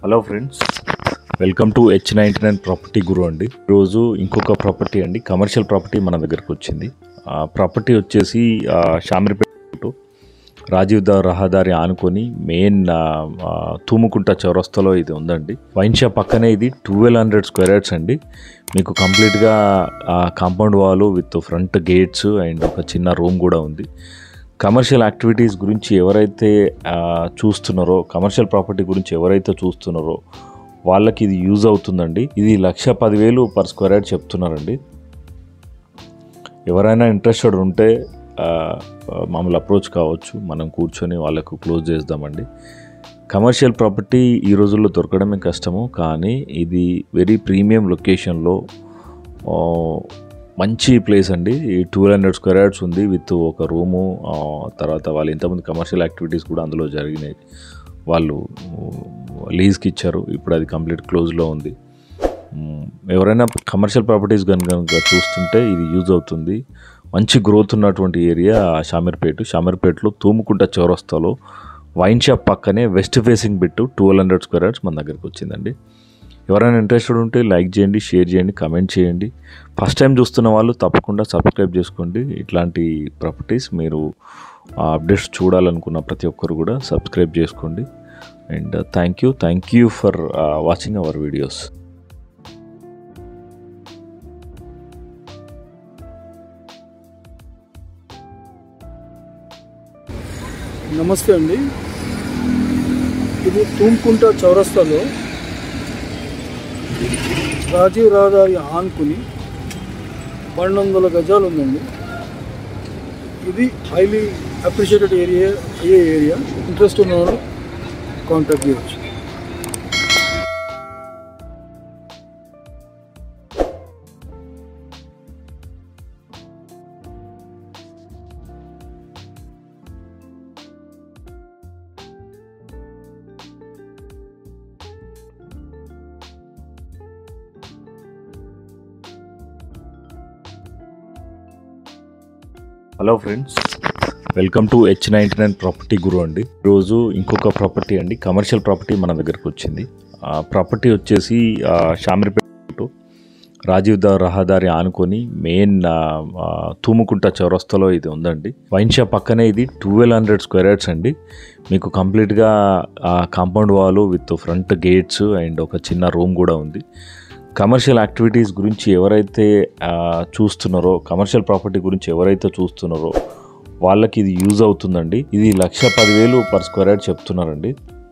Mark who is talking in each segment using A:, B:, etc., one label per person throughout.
A: hello friends welcome to H ninety nine property Guru అండి ఈరోజు ఇంకొక ప్రాపర్టీ అండి కమర్షియల్ ప్రాపర్టీ మన దగ్గరకు వచ్చింది ఆ ప్రాపర్టీ వచ్చేసి ఆ, షామీర్పేట రాజీవ్ ద రహదారి ఆనుకొని మెయిన్ ఆ, ఆ, తూముకుంట చౌరస్తాలో ఇది ఉందండి వైన్ షాప్ పక్కనే ఇది ట్వెల్వ్ హండ్రెడ్ స్క్వేర్ యార్డ్స్ అండి మీకు కంప్లీట్గా compound wall with front gates and ఒక చిన్న రూమ్ కూడా ఉంది కమర్షియల్ యాక్టివిటీస్ గురించి ఎవరైతే ఆ, చూస్తున్నారో కమర్షియల్ ప్రాపర్టీ గురించి ఎవరైతే చూస్తున్నారో వాళ్ళకి ఇది యూజ్ అవుతుందండి ఇది లక్ష పదివేలు పర్ స్క్వేర్ యార్డ్ చెప్తున్నారండి ఎవరైనా ఇంట్రెస్టెడ్ ఉంటే ఆ, మమ్మల్ని అప్రోచ్ కావచ్చు మనం కూర్చొని వాళ్ళకు క్లోజ్ చేద్దామండి కమర్షియల్ ప్రాపర్టీ ఈ రోజుల్లో దొరకడమే కష్టము కానీ ఇది వెరీ ప్రీమియం లొకేషన్లో ఆ, మంచి ప్లేస్ అండి ఈ టూ హండ్రెడ్ స్క్వేర్ యార్డ్స్ ఉంది విత్ ఒక రూము ఆ, తర్వాత వాళ్ళు ఇంతమంది కమర్షియల్ యాక్టివిటీస్ కూడా అందులో జరిగినాయి వాళ్ళు లీజ్కి ఇచ్చారు ఇప్పుడు అది కంప్లీట్ క్లోజ్లో ఉంది మ్, ఎవరైనా కమర్షియల్ ప్రాపర్టీస్ కనుక చూస్తుంటే ఇది యూజ్ అవుతుంది మంచి గ్రోత్ ఉన్నటువంటి ఏరియా షామీర్పేట షామీర్పేటలో తూముకుంట చౌరస్తాలో వైన్ షాప్ పక్కనే west facing bit twelve hundred square yards మన దగ్గరికి వచ్చింది ఎవరైనా ఇంట్రెస్టెడ్ ఉంటే లైక్ చేయండి షేర్ చేయండి కమెంట్ చేయండి ఫస్ట్ టైం చూస్తున్న వాళ్ళు తప్పకుండా సబ్స్క్రైబ్ చేసుకోండి ఇట్లాంటి ప్రాపర్టీస్ మీరు అప్డేట్స్ చూడాలనుకున్న ప్రతి ఒక్కరు కూడా సబ్స్క్రైబ్ చేసుకోండి and thank you thank you for watching our videos
B: నమస్తే అండి ఇది తూమ్కుంట చౌరస్తాలో రాజీవ్ రహదారి ఆనుకుని పన్నెండు వందల గజాలు ఉందండి ఇది హైలీ అప్రిషియేటెడ్ ఏరియా అయ్యే ఏరియా ఇంట్రెస్ట్ ఉన్న వాళ్ళు కాంటాక్ట్ చేయవచ్చు
A: hello friends welcome to H ninety nine property Guru అండి ఈరోజు ఇంకొక ప్రాపర్టీ అండి కమర్షియల్ ప్రాపర్టీ మన దగ్గరకు వచ్చింది ఆ ప్రాపర్టీ వచ్చేసి ఆ, షామీర్పేట రాజీవ్ ద రహదారి ఆనుకొని మెయిన్ ఆ, ఆ, తూముకుంట చౌరస్తాలో ఇది ఉందండి వైన్ షాప్ పక్కనే ఇది ట్వెల్వ్ హండ్రెడ్ స్క్వేర్ యార్డ్స్ అండి మీకు కంప్లీట్గా compound wall with front gates and ఒక చిన్న రూమ్ కూడా ఉంది కమర్షియల్ యాక్టివిటీస్ గురించి ఎవరైతే ఆ, చూస్తున్నారో కమర్షియల్ ప్రాపర్టీ గురించి ఎవరైతే చూస్తున్నారో వాళ్ళకి ఇది యూజ్ అవుతుందండి ఇది లక్ష పదివేలు పర్ స్క్వేర్ యార్డ్ చెప్తున్నారండి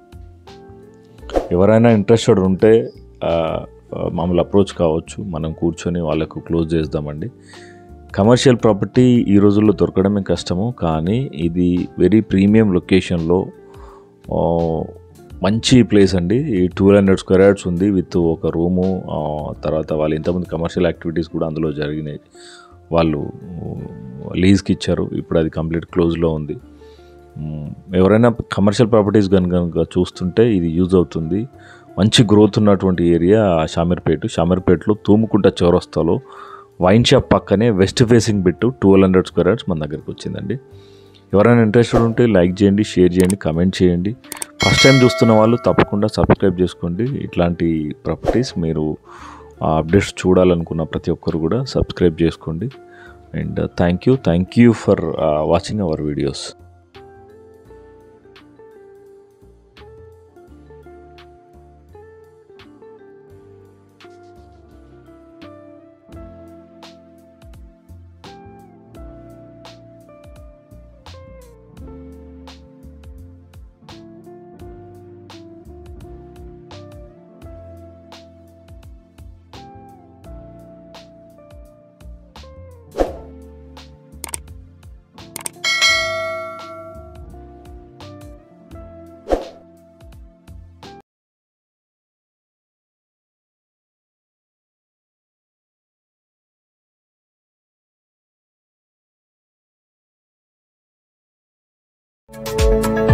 A: ఎవరైనా ఇంట్రెస్టెడ్ ఉంటే ఆ, ఆ, మమ్మల్ని అప్రోచ్ కావచ్చు మనం కూర్చొని వాళ్ళకు క్లోజ్ చేద్దామండి కమర్షియల్ ప్రాపర్టీ ఈ రోజుల్లో దొరకడమే కష్టము కానీ ఇది వెరీ ప్రీమియం లొకేషన్లో ఆ, మంచి ప్లేస్ అండి ఈ టూ హండ్రెడ్ స్క్వేర్ యార్డ్స్ ఉంది విత్ ఒక రూము ఆ, తర్వాత వాళ్ళు ఇంతమంది కమర్షియల్ యాక్టివిటీస్ కూడా అందులో జరిగినాయి వాళ్ళు లీజ్కి ఇచ్చారు ఇప్పుడు అది కంప్లీట్ క్లోజ్లో ఉంది మ్, ఎవరైనా కమర్షియల్ ప్రాపర్టీస్ కనుక చూస్తుంటే ఇది యూజ్ అవుతుంది మంచి గ్రోత్ ఉన్నటువంటి ఏరియా షామీర్పేట షామీర్పేటలో తూముకుంట చౌరస్తాలో వైన్ షాప్ పక్కనే west facing bit twelve hundred square yards మన దగ్గరికి వచ్చిందండి ఎవరైనా ఇంట్రెస్టెడ్ ఉంటే లైక్ చేయండి షేర్ చేయండి కమెంట్ చేయండి ఫస్ట్ టైం చూస్తున్న వాళ్ళు తప్పకుండా సబ్స్క్రైబ్ చేసుకోండి ఇట్లాంటి ప్రాపర్టీస్ మీరు అప్డేట్స్ చూడాలనుకున్న ప్రతి ఒక్కరు కూడా సబ్స్క్రైబ్ చేసుకోండి and thank you thank you for watching our videos
C: thank you